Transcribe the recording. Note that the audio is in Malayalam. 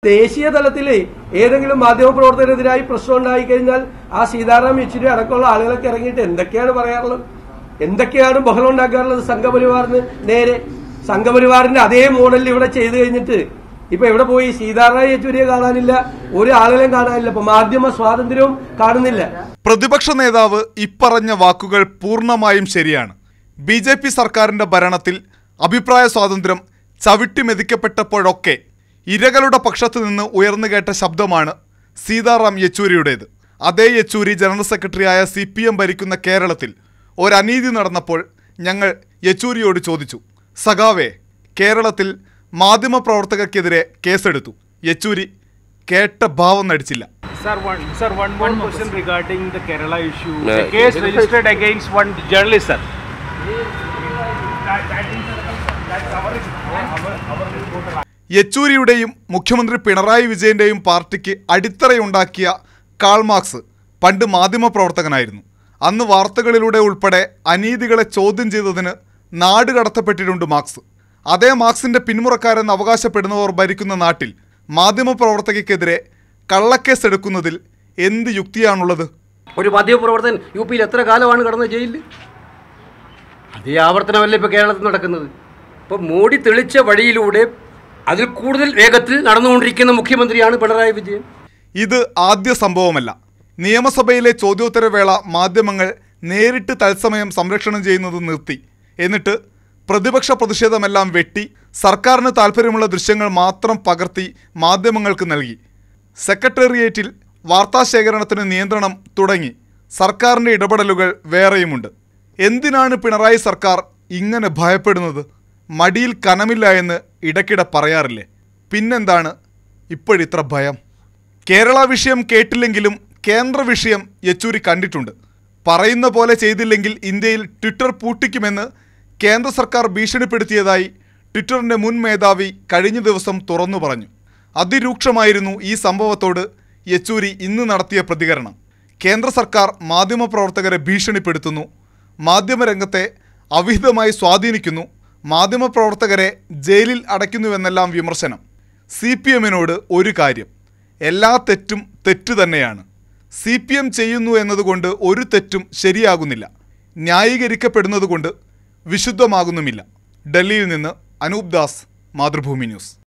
ദേശീയ തലത്തിൽ ഏതെങ്കിലും മാധ്യമപ്രവർത്തകരെതിരായി പ്രശ്നം ഉണ്ടായി കഴിഞ്ഞാൽ ആ സീതാറാം യെച്ചൂരി അടക്കമുള്ള ആളുകളൊക്കെ ഇറങ്ങിയിട്ട് എന്തൊക്കെയാണ് പറയാറുള്ളത് എന്തൊക്കെയാണ് ബഹളം ഉണ്ടാക്കാറുള്ളത് സംഘപരിവാറിന് നേരെ സംഘപരിവാറിന്റെ അതേ മോഡലിൽ ഇവിടെ ചെയ്തു കഴിഞ്ഞിട്ട് ഇപ്പൊ എവിടെ പോയി സീതാറാം യെച്ചൂരിയെ കാണാനില്ല ഒരു ആളുകളെയും കാണാനില്ല ഇപ്പൊ മാധ്യമ സ്വാതന്ത്ര്യവും കാണുന്നില്ല പ്രതിപക്ഷ നേതാവ് ഇപ്പറഞ്ഞ വാക്കുകൾ പൂർണ്ണമായും ശരിയാണ് ബി ജെ പി സർക്കാരിന്റെ ഭരണത്തിൽ അഭിപ്രായ സ്വാതന്ത്ര്യം ചവിട്ടിമെതിക്കപ്പെട്ടപ്പോഴൊക്കെ ഇരകളുടെ പക്ഷത്തു നിന്ന് ഉയർന്നു കേട്ട ശബ്ദമാണ് സീതാറാം യെച്ചൂരിയുടേത് അതേ യെച്ചൂരി ജനറൽ സെക്രട്ടറിയായ സി പി എം ഭരിക്കുന്ന കേരളത്തിൽ ഒരനീതി നടന്നപ്പോൾ ഞങ്ങൾ യെച്ചൂരിയോട് ചോദിച്ചു സഖാവേ കേരളത്തിൽ മാധ്യമപ്രവർത്തകർക്കെതിരെ കേസെടുത്തു യെച്ചൂരി കേട്ട ഭാവം നടിച്ചില്ല Sir, one, sir, one more question regarding the Kerala issue. The case registered against one journalist, sir. യെച്ചൂരിയുടെയും മുഖ്യമന്ത്രി പിണറായി വിജയന്റെയും പാർട്ടിക്ക് അടിത്തറയുണ്ടാക്കിയ കാൾ മാർക്സ് പണ്ട് മാധ്യമപ്രവർത്തകനായിരുന്നു അന്ന് വാർത്തകളിലൂടെ ഉൾപ്പെടെ അനീതികളെ ചോദ്യം ചെയ്തതിന് നാട് കടത്തപ്പെട്ടിട്ടുണ്ട് മാർക്സ് അതേ മാർക്സിന്റെ പിന്മുറക്കാരെന്ന് അവകാശപ്പെടുന്നവർ ഭരിക്കുന്ന നാട്ടിൽ മാധ്യമപ്രവർത്തകയ്ക്കെതിരെ കള്ളക്കേസ് എടുക്കുന്നതിൽ എന്ത് യുക്തിയാണുള്ളത് ഒരു മാധ്യമപ്രവർത്തകൻ യു പിയിൽ എത്ര കാലമാണ് കടന്ന ജയിലിൽ അതേ ആവർത്തനമല്ലേ ഇപ്പോൾ കേരളത്തിൽ നടക്കുന്നത് ഇപ്പോൾ മോഡി തെളിച്ച വഴിയിലൂടെ അതിൽ കൂടുതൽ വേഗത്തിൽ നടന്നുകൊണ്ടിരിക്കുന്ന മുഖ്യമന്ത്രിയാണ് പിണറായി വിജയൻ ഇത് ആദ്യ സംഭവമല്ല നിയമസഭയിലെ ചോദ്യോത്തരവേള മാധ്യമങ്ങൾ നേരിട്ട് തത്സമയം സംരക്ഷണം ചെയ്യുന്നത് നിർത്തി എന്നിട്ട് പ്രതിപക്ഷ പ്രതിഷേധമെല്ലാം വെട്ടി സർക്കാരിന് താൽപ്പര്യമുള്ള ദൃശ്യങ്ങൾ മാത്രം പകർത്തി മാധ്യമങ്ങൾക്ക് നൽകി സെക്രട്ടേറിയറ്റിൽ വാർത്താശേഖരണത്തിന് നിയന്ത്രണം തുടങ്ങി സർക്കാരിൻ്റെ ഇടപെടലുകൾ വേറെയുമുണ്ട് എന്തിനാണ് പിണറായി സർക്കാർ ഇങ്ങനെ ഭയപ്പെടുന്നത് മടിയിൽ കനമില്ല എന്ന് ഇടയ്ക്കിടെ പറയാറില്ലേ പിന്നെന്താണ് ഇപ്പോഴിത്ര ഭയം കേരള വിഷയം കേട്ടില്ലെങ്കിലും കേന്ദ്ര വിഷയം യെച്ചൂരി കണ്ടിട്ടുണ്ട് പറയുന്ന പോലെ ചെയ്തില്ലെങ്കിൽ ഇന്ത്യയിൽ ട്വിറ്റർ പൂട്ടിക്കുമെന്ന് കേന്ദ്ര സർക്കാർ ഭീഷണിപ്പെടുത്തിയതായി ട്വിറ്ററിൻ്റെ മുൻ മേധാവി കഴിഞ്ഞ ദിവസം തുറന്നു പറഞ്ഞു അതിരൂക്ഷമായിരുന്നു ഈ സംഭവത്തോട് യെച്ചൂരി ഇന്ന് നടത്തിയ പ്രതികരണം കേന്ദ്ര സർക്കാർ മാധ്യമപ്രവർത്തകരെ ഭീഷണിപ്പെടുത്തുന്നു മാധ്യമരംഗത്തെ അവിഹിതമായി സ്വാധീനിക്കുന്നു മാധ്യമപ്രവർത്തകരെ ജയിലിൽ അടയ്ക്കുന്നുവെന്നെല്ലാം വിമർശനം സി പി എമ്മിനോട് ഒരു കാര്യം എല്ലാ തെറ്റും തെറ്റ് തന്നെയാണ് സി പി എം ചെയ്യുന്നു എന്നതുകൊണ്ട് ഒരു തെറ്റും ശരിയാകുന്നില്ല ന്യായീകരിക്കപ്പെടുന്നതുകൊണ്ട് വിശുദ്ധമാകുന്നുമില്ല ഡൽഹിയിൽ നിന്ന് അനൂപ് ദാസ് മാതൃഭൂമി ന്യൂസ്